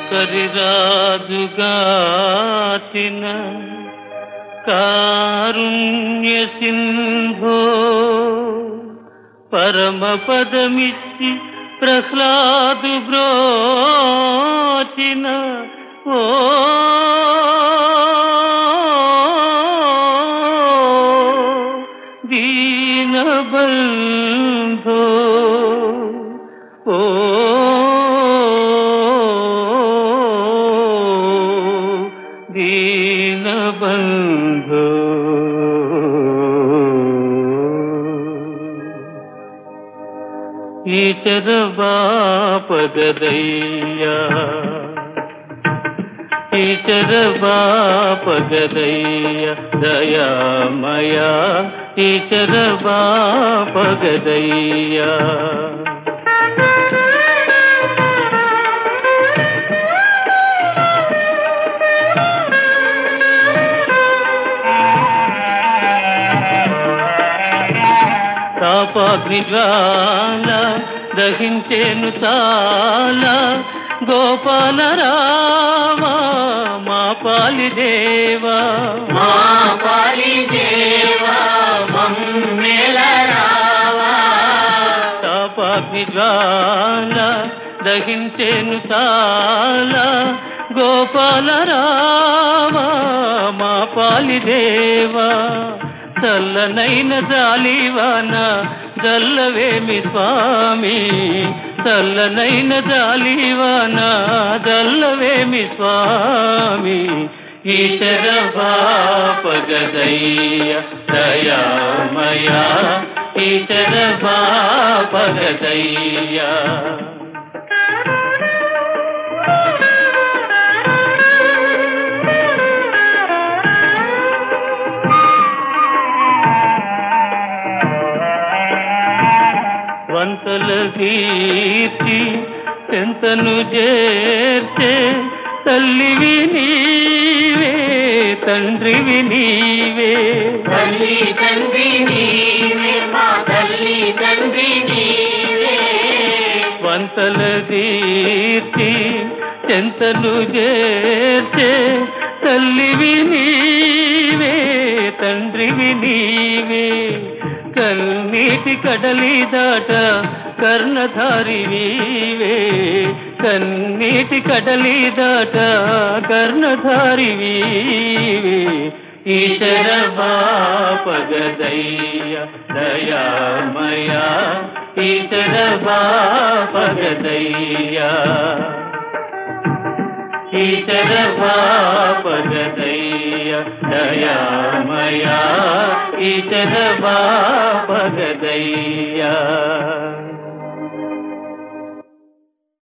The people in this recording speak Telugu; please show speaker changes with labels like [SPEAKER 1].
[SPEAKER 1] కరిరాజుగాచిన కారుణ్య సింధో పరమ పదమిచ్చి ప్రహ్లాదు బ్రోచిన ఓ దీనబంధో ఓ దీనబంధో ఈచర బాపగదయ్యా ఈచర బాపగదయ్య దయామయా ఈచర బాపగదయ్యా తాపాగ్నిజ్వాల దహించేను తాల గోపాల రావా మా పాలి దేవా
[SPEAKER 2] మా పాలి దేవా మమ్మేల రావా
[SPEAKER 1] తాపాగ్నిజ్వాల దహించేను తాల గోపాల రావా మా పాలి దేవా చల్లనైన జాలివాన జల్లవేమి స్వామి చల్లనైన జాలివాన జల్లవేమి స్వామి ఈశర బాపగదయ్య దయామయా ఈశర బాపగదయ్య వంతల కీర్తి ఎంతను చేర్చే తల్లివి నీవే తండ్రివి నీవే
[SPEAKER 2] తల్లి తండ్రి నీవే మా తల్లి తండ్రి నీవే
[SPEAKER 1] వంతల కీర్తి ఎంతను చేర్చే తల్లివి నీవే తండ్రివి నీవే కన్నీటి కడలి దాట కర్ణధారి నీవే కన్నీటి కడలి దాట కర్ణధారి నీవే ఈశర బాపగదయ్య దయామయా ఈశర బాపగదయ్య ఈశర బాపగదయ్య దయామయా ఈశర బాపగదయ్య